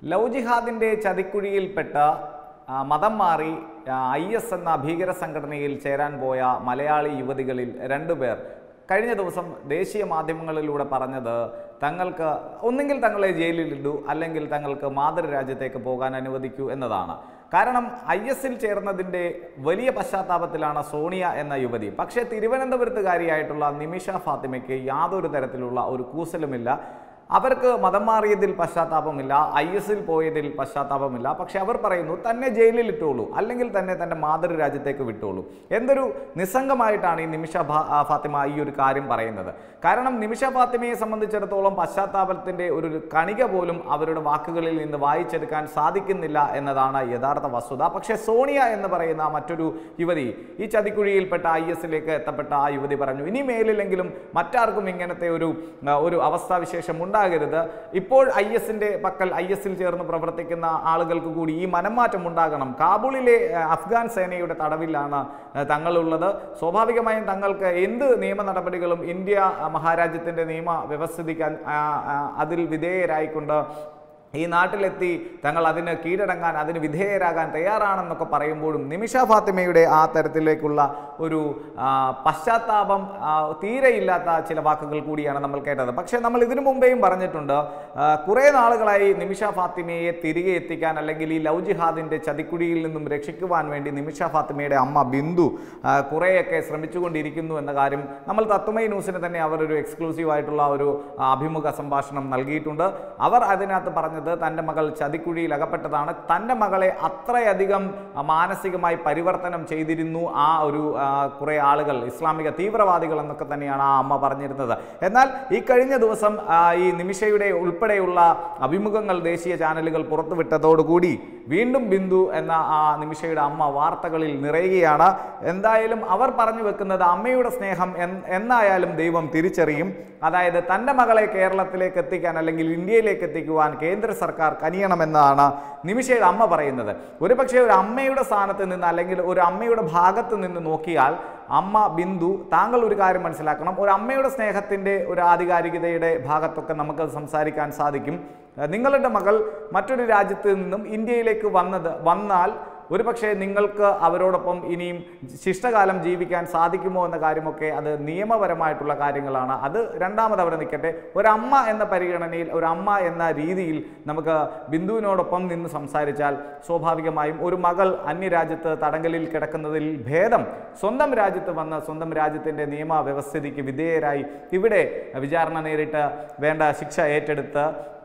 love ജിഹാദിൻ്റെ ചതിക്കുഴിയിൽപ്പെട്ട ആ, മതം മാറി ഐ എസ് എന്ന ഭീകര സംഘടനയിൽ ചേരാൻ പോയ മലയാളി യുവതികളിൽ രണ്ടുപേർ കഴിഞ്ഞ ദിവസം ദേശീയ മാധ്യമങ്ങളിലൂടെ പറഞ്ഞത് തങ്ങൾക്ക് ഒന്നെങ്കിൽ തങ്ങളെ ജയിലിലിടൂ അല്ലെങ്കിൽ തങ്ങൾക്ക് മാതൃരാജ്യത്തേക്ക് പോകാൻ അനുവദിക്കൂ എന്നതാണ് കാരണം ഐ എസിൽ ചേർന്നതിൻ്റെ വലിയ പശ്ചാത്താപത്തിലാണ് സോണിയ എന്ന യുവതി പക്ഷേ തിരുവനന്തപുരത്തുകാരിയായിട്ടുള്ള നിമിഷ ഫാത്തിമയ്ക്ക് യാതൊരു തരത്തിലുള്ള ഒരു കൂസലുമില്ല അവർക്ക് മതം മാറിയതിൽ പശ്ചാത്താപമില്ല ഐ എസിൽ പോയതിൽ പശ്ചാത്താപമില്ല പക്ഷെ അവർ പറയുന്നു തന്നെ ജയിലിൽ ഇട്ടോളൂ അല്ലെങ്കിൽ തന്നെ തൻ്റെ മാതൃരാജ്യത്തേക്ക് വിട്ടോളൂ എന്തൊരു നിസ്സംഗമായിട്ടാണ് ഈ നിമിഷ ഫാ- ആ, ഫാത്തിമ ഈ ഒരു കാര്യം പറയുന്നത് കാരണം നിമിഷ ഫാത്തിമയെ സംബന്ധിച്ചിടത്തോളം പശ്ചാത്താപത്തിൻ്റെ ഒരു കണിക പോലും അവരുടെ വാക്കുകളിൽ നിന്ന് വായിച്ചെടുക്കാൻ സാധിക്കുന്നില്ല എന്നതാണ് യഥാർത്ഥ വസ്തുത പക്ഷേ സോണിയ എന്ന് പറയുന്ന മറ്റൊരു യുവതി ഈ ചതിക്കുഴിയിൽപ്പെട്ട ഐ എസിലേക്ക് എത്തപ്പെട്ട ആ യുവതി പറഞ്ഞു ഇനി മേലിലെങ്കിലും മറ്റാർക്കും ഇങ്ങനത്തെ ഒരു ആ, ഒരു അവസ്ഥാവിശേഷം ഉണ്ടാകരുത് ഇപ്പോൾ ഐ എസിന്റെ പക്കൽ ഐ എസിൽ ചേർന്ന് പ്രവർത്തിക്കുന്ന ആളുകൾക്ക് കൂടി ഈ മനംമാറ്റം ഉണ്ടാകണം കാബൂളിലെ ആ, അഫ്ഗാൻ സേനയുടെ തടവിലാണ് ആ, തങ്ങളുള്ളത് സ്വാഭാവികമായും തങ്ങൾക്ക് എന്ത് നിയമ നടപടികളും ഇന്ത്യ ആ, മഹാരാജ്യത്തിന്റെ നിയമ വ്യവസ്ഥിതിക്ക് അൻ- ആ, ആ, അതിൽ വിധേയരായിക്കൊണ്ട് ഈ നാട്ടിലെത്തി തങ്ങൾ അതിന് കീഴടങ്ങാൻ അതിന് വിധേയരാകാൻ തയ്യാറാണെന്നൊക്കെ പറയുമ്പോഴും നിമിഷ ഫാത്തിമയുടെ ആ തരത്തിലേക്കുള്ള ഒരു ആ, പശ്ചാത്താപം ആ, തീരെയില്ലാത്ത ചില വാക്കുകൾ കൂടിയാണ് നമ്മൾ കേട്ടത് പക്ഷേ നമ്മൾ ഇതിനു മുമ്പേയും പറഞ്ഞിട്ടുണ്ട് ആ, കുറേ നാളുകളായി നിമിഷ ഫാത്തിമയെ തിരികെ എത്തിക്കാൻ അല്ലെങ്കിൽ ഈ ലവ് ജിഹാദിൻ്റെ ചതിക്കുഴിയിൽ നിന്നും രക്ഷിക്കുവാൻ വേണ്ടി നിമിഷ ഫാത്തിമയുടെ അമ്മ ബിന്ദു ആ, കുറേയൊക്കെ ശ്രമിച്ചുകൊണ്ടിരിക്കുന്നു എന്ന കാര്യം നമ്മൾ തത്വമൈ ന്യൂസിന് തന്നെ അവർ ഒരു എക്സ്ക്ലൂസീവ് ആയിട്ടുള്ള ഒരു ആ, അഭിമുഖ സംഭാഷണം നൽകിയിട്ടുണ്ട് അവർ അതിനകത്ത് പറഞ്ഞത് തൻ്റെ മകൾ ചതിക്കുഴിയിൽ അകപ്പെട്ടതാണ് തൻ്റെ മകളെ അത്രയധികം ആ, മാനസികമായി പരിവർത്തനം ചെയ്തിരുന്നു ആ ഒരു ആ, കുറേ ആളുകൾ ഇസ്ലാമിക തീവ്രവാദികൾ എന്നൊക്കെ തന്നെയാണ് ആ അമ്മ പറഞ്ഞിരുന്നത് എന്നാൽ ഈ കഴിഞ്ഞ ദിവസം ആ, ഈ നിമിഷയുടെ ഉൾപ്പെടെയുള്ള അഭിമുഖങ്ങൾ ദേശീയ ചാനലുകൾ പുറത്തുവിട്ടതോടുകൂടി വീണ്ടും ബിന്ദു എന്ന ആ നിമിഷയുടെ അമ്മ വാർത്തകളിൽ നിറയുകയാണ് എന്തായാലും അവർ പറഞ്ഞു വെക്കുന്നത് അമ്മയുടെ സ്നേഹം എൻ- എന്നായാലും ദൈവം തിരിച്ചറിയും അതായത് തൻ്റെ മകളെ കേരളത്തിലേക്ക് എത്തിക്കാൻ അല്ലെങ്കിൽ ഇന്ത്യയിലേക്ക് എത്തിക്കുവാൻ കേന്ദ്ര സർക്കാർ കനിയണമെന്നാണ് നിമിഷയുടെ അമ്മ പറയുന്നത് ഒരുപക്ഷെ ഒരു അമ്മയുടെ സ്ഥാനത്ത് നിന്ന് അല്ലെങ്കിൽ ഒരു അമ്മയുടെ ഭാഗത്ത് നിന്ന് നോക്കിയാൽ അമ്മ ബിന്ദു താങ്കൾ ഒരു കാര്യം മനസ്സിലാക്കണം ഒരു അമ്മയുടെ സ്നേഹത്തിൻ്റെ ഒരു ആധികാരികതയുടെ ഭാഗത്തൊക്കെ നമുക്ക് സംസാരിക്കാൻ സാധിക്കും ഏഹ് നിങ്ങളുടെ മകൾ മറ്റൊരു രാജ്യത്ത് നിന്നും ഇന്ത്യയിലേക്ക് വന്നത് വന്നാൽ ഒരുപക്ഷെ നിങ്ങൾക്ക് അവരോടൊപ്പം ഇനിയും ശിഷ്ടകാലം ജീവിക്കാൻ സാധിക്കുമോ എന്ന കാര്യമൊക്കെ അത് നിയമപരമായിട്ടുള്ള കാര്യങ്ങളാണ് അത് രണ്ടാമത് അവിടെ നിൽക്കട്ടെ ഒരമ്മ എന്ന പരിഗണനയിൽ ഒരു അമ്മ എന്ന രീതിയിൽ നമുക്ക് ബിന്ദുവിനോടൊപ്പം നിന്ന് സംസാരിച്ചാൽ സ്വാഭാവികമായും ഒരു മകൾ അന്യരാജ്യത്ത് തടങ്കലിൽ കിടക്കുന്നതിൽ ഭേദം സ്വന്തം രാജ്യത്ത് വന്ന് സ്വന്തം രാജ്യത്തിൻ്റെ നിയമ വ്യവസ്ഥിതിക്ക് വിധേയരായി ഇവിടെ വിചാരണ നേരിട്ട് വേണ്ട ശിക്ഷ ഏറ്റെടുത്ത്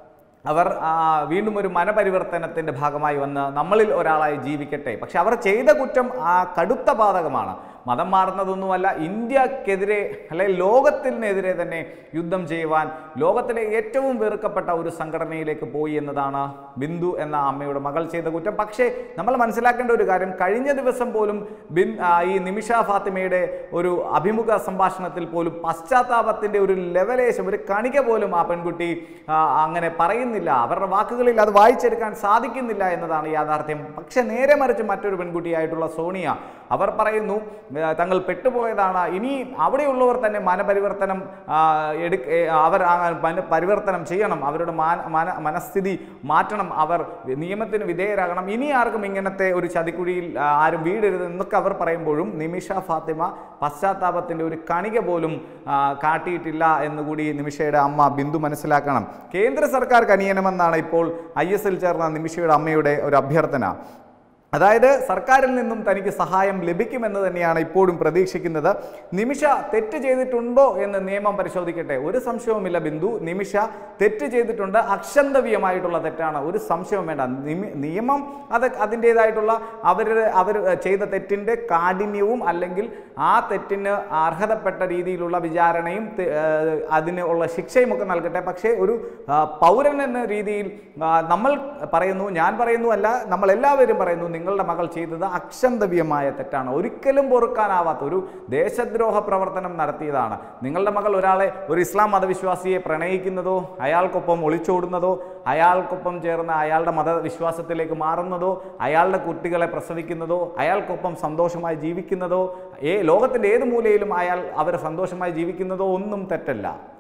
അവർ ആ, വീണ്ടും ഒരു മനപരിവർത്തനത്തിൻ്റെ ഭാഗമായി വന്ന് നമ്മളിൽ ഒരാളായി ജീവിക്കട്ടെ പക്ഷെ അവർ ചെയ്ത കുറ്റം ആ കടുത്ത ബാധകമാണ് മതം മാറുന്നതൊന്നുമല്ല ഇന്ത്യക്കെതിരെ അല്ലെങ്കിൽ ലോകത്തിനെതിരെ തന്നെ യുദ്ധം ചെയ്യുവാൻ ലോകത്തിലെ ഏറ്റവും വെറുക്കപ്പെട്ട ഒരു സംഘടനയിലേക്ക് പോയി എന്നതാണ് ബിന്ദു എന്ന അമ്മയുടെ മകൾ ചെയ്ത കുറ്റം പക്ഷേ നമ്മൾ മനസ്സിലാക്കേണ്ട ഒരു കാര്യം കഴിഞ്ഞ ദിവസം പോലും ബിൻ ആ, ഈ നിമിഷ ഫാത്തിമയുടെ ഒരു അഭിമുഖ സംഭാഷണത്തിൽ പോലും പശ്ചാത്താപത്തിൻ്റെ ഒരു ലെവലേശം ഒരു കണിക പോലും ആ പെൺകുട്ടി ആ, അങ്ങനെ പറയുന്നില്ല അവരുടെ വാക്കുകളിൽ അത് വായിച്ചെടുക്കാൻ സാധിക്കുന്നില്ല എന്നതാണ് യാഥാർത്ഥ്യം പക്ഷെ നേരെ മറിച്ച് മറ്റൊരു പെൺകുട്ടിയായിട്ടുള്ള സോണിയ അവർ പറയുന്നു ആ, തങ്ങൾ പെട്ടുപോയതാണ് ഇനി അവിടെയുള്ളവർ തന്നെ മനപരിവർത്തനം ആ, എടുക്ക ഏ, അവർ ആ മന പരിവർത്തനം ചെയ്യണം അവരുടെ മാന മന മനസ്ഥിതി മാറ്റണം അവർ നിയമത്തിന് വിധേയരാകണം ഇനി ആർക്കും ഇങ്ങനത്തെ ഒരു ചതിക്കുഴിയിൽ ആ, ആരും വീടരുത് എന്നൊക്കെ അവർ പറയുമ്പോഴും നിമിഷ ഫാത്തിമ പശ്ചാത്താപത്തിൻ്റെ ഒരു കണിക പോലും ആ, കാട്ടിയിട്ടില്ല എന്നുകൂടി നിമിഷയുടെ അമ്മ ബിന്ദു മനസ്സിലാക്കണം കേന്ദ്ര സർക്കാർ കനിയണമെന്നാണ് ഇപ്പോൾ ഐ എസ് എൽ ചേർന്ന നിമിഷയുടെ അമ്മയുടെ ഒരു അഭ്യർത്ഥന അതായത് സർക്കാരിൽ നിന്നും തനിക്ക് സഹായം ലഭിക്കുമെന്ന് തന്നെയാണ് ഇപ്പോഴും പ്രതീക്ഷിക്കുന്നത് നിമിഷ തെറ്റ് ചെയ്തിട്ടുണ്ടോ എന്ന് നിയമം പരിശോധിക്കട്ടെ ഒരു സംശയവുമില്ല ബിന്ദു നിമിഷ തെറ്റ് ചെയ്തിട്ടുണ്ട് അക്ഷന്തവ്യമായിട്ടുള്ള തെറ്റാണ് ഒരു സംശയവും വേണ്ട നിമി- നിയമം അത് അതിൻ്റേതായിട്ടുള്ള അവർ അവർ ചെയ്ത തെറ്റിൻ്റെ കാഠിന്യവും അല്ലെങ്കിൽ ആ തെറ്റിന് അർഹതപ്പെട്ട രീതിയിലുള്ള വിചാരണയും തെ- ഏഹ് അതിന് ഉള്ള ശിക്ഷയും ഒക്കെ നൽകട്ടെ പക്ഷേ ഒരു ആ, പൗരൻ എന്ന രീതിയിൽ ആ, നമ്മൾ പറയുന്നു ഞാൻ പറയുന്നു അല്ല നമ്മൾ എല്ലാവരും പറയുന്നു നിങ്ങളുടെ മകൾ ചെയ്തത് അക്ഷന്തവ്യമായ തെറ്റാണ് ഒരിക്കലും പൊറുക്കാനാവാത്ത ഒരു ദേശദ്രോഹ പ്രവർത്തനം നടത്തിയതാണ് നിങ്ങളുടെ മകൾ ഒരാളെ ഒരു ഇസ്ലാം മതവിശ്വാസിയെ പ്രണയിക്കുന്നതോ അയാൾക്കൊപ്പം ഒളിച്ചോടുന്നതോ അയാൾക്കൊപ്പം ചേർന്ന് അയാളുടെ മതവിശ്വാസത്തിലേക്ക് മാറുന്നതോ അയാളുടെ കുട്ടികളെ പ്രസവിക്കുന്നതോ അയാൾക്കൊപ്പം സന്തോഷമായി ജീവിക്കുന്നതോ ഏ ലോകത്തിൻ്റെ ഏത് മൂലയിലും അയാൾ അവർ സന്തോഷമായി ജീവിക്കുന്നതോ ഒന്നും തെറ്റല്ല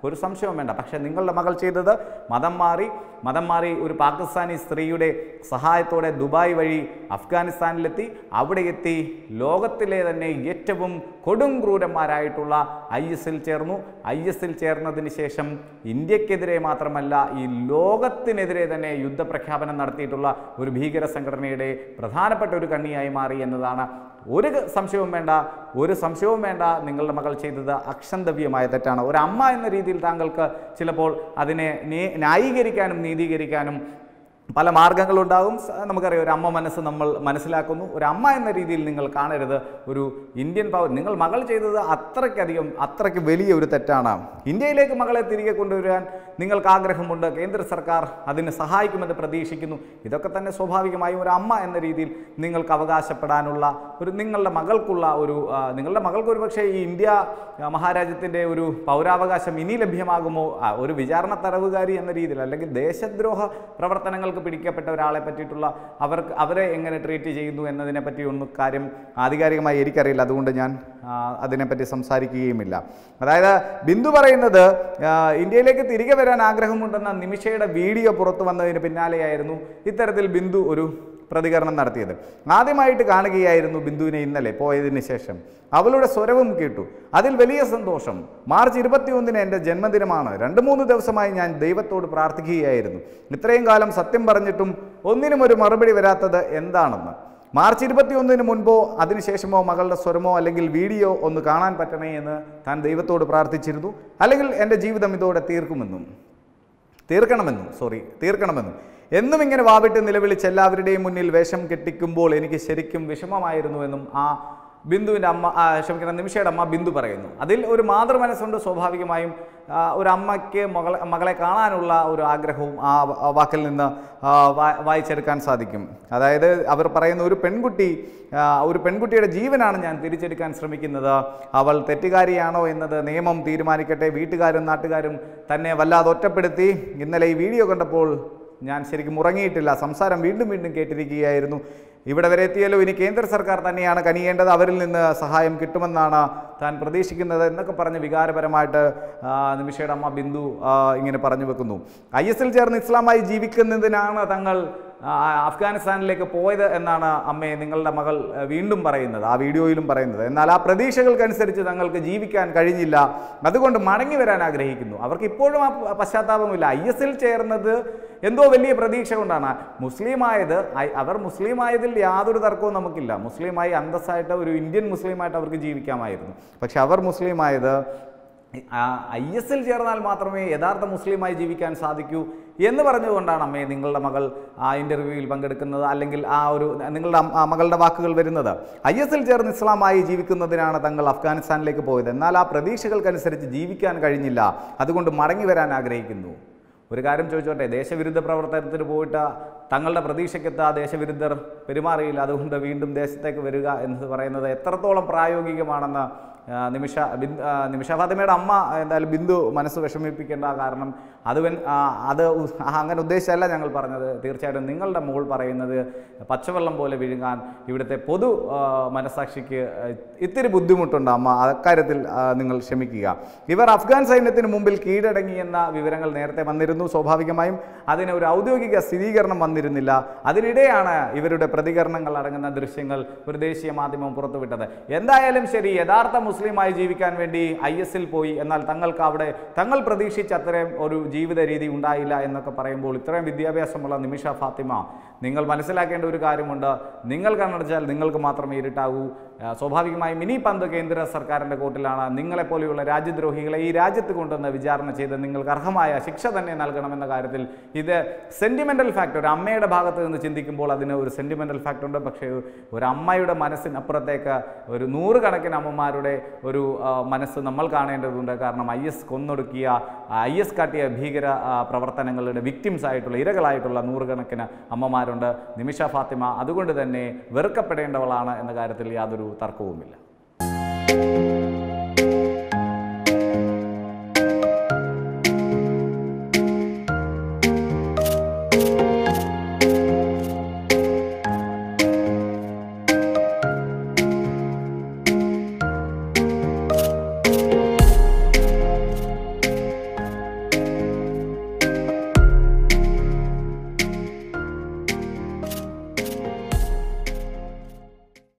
ഒരു സംശയവും വേണ്ട പക്ഷേ നിങ്ങളുടെ മകൾ ചെയ്തത് മതം മാറി മതം മാറി ഒരു പാകിസ്ഥാനി സ്ത്രീയുടെ സഹായത്തോടെ ദുബായ് വഴി അഫ്ഗാനിസ്ഥാനിലെത്തി അവിടെ എത്തി ലോകത്തിലെ തന്നെ ഏറ്റവും കൊടും ക്രൂരന്മാരായിട്ടുള്ള ഐ എസിൽ ചേർന്നു ഐ എസിൽ ചേർന്നതിന് ശേഷം ഇന്ത്യക്കെതിരെ മാത്രമല്ല ഈ ലോകത്തിനെതിരെ തന്നെ യുദ്ധപ്രഖ്യാപനം നടത്തിയിട്ടുള്ള ഒരു ഭീകര സംഘടനയുടെ പ്രധാനപ്പെട്ട ഒരു കണ്ണിയായി മാറി എന്നതാണ് ഒരു സംശയവും വേണ്ട ഒരു സംശയവും വേണ്ട നിങ്ങളുടെ മകൾ ചെയ്തത് അക്ഷന്തവ്യമായ തെറ്റാണ് ഒരു അമ്മ എന്ന രീതിയിൽ താങ്കൾക്ക് ചിലപ്പോൾ അതിനെ നീ- ന്യായീകരിക്കാനും നീതീകരിക്കാനും പല മാർഗങ്ങളുണ്ടാകും സ- നമുക്കറിയാം ഒരു അമ്മ മനസ്സ് നമ്മൾ മനസ്സിലാക്കുന്നു ഒരു അമ്മ എന്ന രീതിയിൽ നിങ്ങൾ കാണരുത് ഒരു ഇന്ത്യൻ പൗർ നിങ്ങൾ മകൾ ചെയ്തത് അത്രയ്ക്കധികം അത്രയ്ക്ക് വലിയ ഒരു തെറ്റാണ് ഇന്ത്യയിലേക്ക് മകളെ തിരികെ കൊണ്ടുവരാൻ നിങ്ങൾക്ക് ആഗ്രഹമുണ്ട് കേന്ദ്ര സർക്കാർ അതിന് സഹായിക്കുമെന്ന് പ്രതീക്ഷിക്കുന്നു ഇതൊക്കെ തന്നെ സ്വാഭാവികമായും ഒരു അമ്മ എന്ന രീതിയിൽ നിങ്ങൾക്ക് അവകാശപ്പെടാനുള്ള ഒരു നിങ്ങളുടെ മകൾക്കുള്ള ഒരു ആ, നിങ്ങളുടെ മകൾക്ക് ഒരു പക്ഷേ ഈ ഇന്ത്യ ആ, മഹാരാജ്യത്തിൻ്റെ ഒരു പൗരാവകാശം ഇനി ലഭ്യമാകുമോ ആ, ഒരു വിചാരണ തടവുകാരി എന്ന രീതിയിൽ അല്ലെങ്കിൽ ദേശദ്രോഹ പ്രവർത്തനങ്ങൾക്ക് പിടിക്കപ്പെട്ട ഒരാളെ പറ്റിയിട്ടുള്ള അവർക്ക് അവരെ എങ്ങനെ ട്രീറ്റ് ചെയ്യുന്നു എന്നതിനെ പറ്റി ഒന്നും കാര്യം ആധികാരികമായി എനിക്കറിയില്ല അതുകൊണ്ട് ഞാൻ ആ, അതിനെപ്പറ്റി സംസാരിക്കുകയുമില്ല അതായത് ബിന്ദു പറയുന്നത് ആ, ഇന്ത്യയിലേക്ക് തിരികെ വരാൻ ആഗ്രഹമുണ്ടെന്ന നിമിഷയുടെ വീഡിയോ പുറത്തു വന്നതിന് പിന്നാലെയായിരുന്നു ഇത്തരത്തിൽ ബിന്ദു ഒരു പ്രതികരണം നടത്തിയത് ആദ്യമായിട്ട് കാണുകയായിരുന്നു ബിന്ദുവിനെ ഇന്നലെ പോയതിന് ശേഷം അവളുടെ സ്വരവും കേട്ടു അതിൽ വലിയ സന്തോഷം മാർച്ച് ഇരുപത്തിയൊന്നിന് എൻ്റെ ജന്മദിനമാണ് രണ്ട് മൂന്ന് ദിവസമായി ഞാൻ ദൈവത്തോട് പ്രാർത്ഥിക്കുകയായിരുന്നു ഇത്രയും കാലം സത്യം പറഞ്ഞിട്ടും ഒന്നിനും ഒരു മറുപടി വരാത്തത് എന്താണെന്ന് മാർച്ച് ഇരുപത്തിയൊന്നിന് മുൻപോ അതിനുശേഷമോ മകളുടെ സ്വരമോ അല്ലെങ്കിൽ വീഡിയോ ഒന്ന് കാണാൻ പറ്റണേ എന്ന് താൻ ദൈവത്തോട് പ്രാർത്ഥിച്ചിരുന്നു അല്ലെങ്കിൽ എൻ്റെ ജീവിതം ഇതോടെ തീർക്കുമെന്നും തീർക്കണമെന്നും സോറി തീർക്കണമെന്നും എന്നും ഇങ്ങനെ വാവിട്ട് നിലവിളിച്ച് എല്ലാവരുടെയും മുന്നിൽ വേഷം കെട്ടിക്കുമ്പോൾ എനിക്ക് ശരിക്കും വിഷമമായിരുന്നുവെന്നും ആ ബിന്ദുവിൻ്റെ അമ്മ ആ, ക്ഷമിക്കണം നിമിഷയുടെ അമ്മ ബിന്ദു പറയുന്നു അതിൽ ഒരു മാതൃമനസ്സുണ്ട് സ്വാഭാവികമായും ആ, ഒരു അമ്മയ്ക്ക് മകളെ മകളെ കാണാനുള്ള ഒരു ആഗ്രഹവും ആ വ- ആ വാക്കിൽ നിന്ന് ആ, വാ- വായിച്ചെടുക്കാൻ സാധിക്കും അതായത് അവർ പറയുന്ന ഒരു പെൺകുട്ടി ആ, ഒരു പെൺകുട്ടിയുടെ ജീവനാണ് ഞാൻ തിരിച്ചെടുക്കാൻ ശ്രമിക്കുന്നത് അവൾ തെറ്റുകാരിയാണോ എന്നത് നിയമം തീരുമാനിക്കട്ടെ വീട്ടുകാരും നാട്ടുകാരും തന്നെ വല്ലാതെ ഒറ്റപ്പെടുത്തി ഇന്നലെ ഈ വീഡിയോ കണ്ടപ്പോൾ ഞാൻ ശരിക്കും ഉറങ്ങിയിട്ടില്ല സംസാരം വീണ്ടും വീണ്ടും കേട്ടിരിക്കുകയായിരുന്നു ഇവിടെ വരെ എത്തിയാലോ ഇനി കേന്ദ്ര സർക്കാർ തന്നെയാണ് കനിയേണ്ടത് അവരിൽ നിന്ന് സഹായം കിട്ടുമെന്നാണ് താൻ പ്രതീക്ഷിക്കുന്നത് എന്നൊക്കെ പറഞ്ഞ് വികാരപരമായിട്ട് ആ, നിമിഷയുടെ അമ്മ ബിന്ദു ആ, ഇങ്ങനെ പറഞ്ഞു വെക്കുന്നു ഐ എസിൽ ചേർന്ന് ഇസ്ലാമായി ജീവിക്കുന്നതിനാണ് തങ്ങൾ ആ, അഫ്ഗാനിസ്ഥാനിലേക്ക് പോയത് എന്നാണ് അമ്മയെ നിങ്ങളുടെ മകൾ ആ, വീണ്ടും പറയുന്നത് ആ വീഡിയോയിലും പറയുന്നത് എന്നാൽ ആ പ്രതീക്ഷകൾക്കനുസരിച്ച് തങ്ങൾക്ക് ജീവിക്കാൻ കഴിഞ്ഞില്ല അതുകൊണ്ട് മടങ്ങി വരാൻ ആഗ്രഹിക്കുന്നു അവർക്ക് ഇപ്പോഴും ആ പ- പശ്ചാത്താപമില്ല ഐ എസിൽ ചേർന്നത് എന്തോ വലിയ പ്രതീക്ഷ കൊണ്ടാണ് മുസ്ലിമായത് ഐ- അവർ മുസ്ലിമായതിൽ യാതൊരു തർക്കവും നമുക്കില്ല മുസ്ലിമായി അന്തസ്സായിട്ട് ഒരു ഇന്ത്യൻ മുസ്ലിമായിട്ട് അവർക്ക് ജീവിക്കാമായിരുന്നു പക്ഷെ അവർ മുസ്ലിമായത് ഐ എസിൽ ചേർന്നാൽ മാത്രമേ യഥാർത്ഥ മുസ്ലിമായി ജീവിക്കാൻ സാധിക്കൂ എന്ന് പറഞ്ഞുകൊണ്ടാണ് അമ്മയെ നിങ്ങളുടെ മകൾ ആ ഇൻ്റർവ്യൂവിൽ പങ്കെടുക്കുന്നത് അല്ലെങ്കിൽ ആ ഒരു നിങ്ങളുടെ അമ്മ- ആ മകളുടെ വാക്കുകൾ വരുന്നത് ഐ എസിൽ ചേർന്ന് ഇസ്ലാമായി ജീവിക്കുന്നതിനാണ് തങ്ങൾ അഫ്ഗാനിസ്ഥാനിലേക്ക് പോയത് എന്നാൽ ആ പ്രതീക്ഷകൾക്കനുസരിച്ച് ജീവിക്കാൻ കഴിഞ്ഞില്ല അതുകൊണ്ട് മടങ്ങി വരാൻ ആഗ്രഹിക്കുന്നു ഒരു കാര്യം ചോദിച്ചോട്ടെ ദേശവിരുദ്ധ പ്രവർത്തനത്തിന് പോയിട്ട് തങ്ങളുടെ പ്രതീക്ഷയ്ക്കെത്ത ദേശവിരുദ്ധർ പെരുമാറിയില്ല അതുകൊണ്ട് വീണ്ടും ദേശത്തേക്ക് വരിക എന്ന് പറയുന്നത് എത്രത്തോളം പ്രായോഗികമാണെന്ന് ആ, നിമിഷ ബിന്ദു ആ, നിമിഷ ഫാത്തിമയുടെ അമ്മ എന്തായാലും ബിന്ദു മനസ്സ് വിഷമിപ്പിക്കേണ്ട കാരണം അത് വൻ- ആ, അത് ഉ- ആ, അങ്ങനെ ഉദ്ദേശിച്ചല്ല ഞങ്ങൾ പറഞ്ഞത് തീർച്ചയായിട്ടും നിങ്ങളുടെ മോൾ പറയുന്നത് പച്ചവെള്ളം പോലെ വിഴുങ്ങാൻ ഇവിടുത്തെ പൊതു ആ, മനസാക്ഷിക്ക് ആ, ഇത്തിരി ബുദ്ധിമുട്ടുണ്ട് അമ്മ അക്കാര്യത്തിൽ ആ, നിങ്ങൾ ക്ഷമിക്കുക ഇവർ അഫ്ഗാൻ സൈന്യത്തിന് മുമ്പിൽ കീഴടങ്ങിയെന്ന വിവരങ്ങൾ നേരത്തെ വന്നിരുന്നു സ്വാഭാവികമായും അതിന് ഒരു ഔദ്യോഗിക സ്ഥിരീകരണം വന്നിരുന്നില്ല അതിനിടെയാണ് ഇവരുടെ പ്രതികരണങ്ങൾ അടങ്ങുന്ന ദൃശ്യങ്ങൾ ഒരു ദേശീയ മാധ്യമം പുറത്തുവിട്ടത് എന്തായാലും ശരി യഥാർത്ഥ മുസ്ലിമായി ജീവിക്കാൻ വേണ്ടി ഐ എസിൽ പോയി എന്നാൽ തങ്ങൾക്ക് അവിടെ തങ്ങൾ പ്രതീക്ഷിച്ച അത്രയും ഒരു ജീവിത രീതി ഉണ്ടായില്ല എന്നൊക്കെ പറയുമ്പോൾ ഇത്രയും വിദ്യാഭ്യാസമുള്ള നിമിഷ ഫാത്തിമ നിങ്ങൾ മനസ്സിലാക്കേണ്ട ഒരു കാര്യമുണ്ട് നിങ്ങൾ കണ്ണടച്ചാൽ നിങ്ങൾക്ക് മാത്രമേ ഇരുട്ടാകൂ ആ, സ്വാഭാവികമായും ഇനി പന്ത് കേന്ദ്ര സർക്കാരിൻ്റെ കോർട്ടിലാണ് നിങ്ങളെപ്പോലെയുള്ള രാജ്യദ്രോഹികളെ ഈ രാജ്യത്ത് കൊണ്ടുവന്ന് വിചാരണ ചെയ്ത് നിങ്ങൾക്ക് അർഹമായ ശിക്ഷ തന്നെ നൽകണമെന്ന കാര്യത്തിൽ ഇത് സെൻറ്റിമെൻ്റൽ ഫാക്ട് ഒരു അമ്മയുടെ ഭാഗത്ത് നിന്ന് ചിന്തിക്കുമ്പോൾ അതിന് ഒരു സെൻറ്റിമെൻ്റൽ ഫാക്ട് ഉണ്ട് പക്ഷേ ഒരു അമ്മയുടെ മനസ്സിനപ്പുറത്തേക്ക് ഒരു നൂറുകണക്കിന് അമ്മമാരുടെ ഒരു ആ, മനസ്സ് നമ്മൾ കാണേണ്ടതുണ്ട് കാരണം ഐ എസ് കൊന്നൊടുക്കിയ ഐ എസ് കാട്ടിയ ഭീകര ആ, പ്രവർത്തനങ്ങളുടെ വിക്ടിംസ് ആയിട്ടുള്ള ഇരകളായിട്ടുള്ള നൂറുകണക്കിന് അമ്മമാരുണ്ട് നിമിഷ ഫാത്തിമ അതുകൊണ്ട് തന്നെ വെറുക്കപ്പെടേണ്ടവളാണ് എന്ന കാര്യത്തിൽ യാതൊരു തർക്കവുമില്ല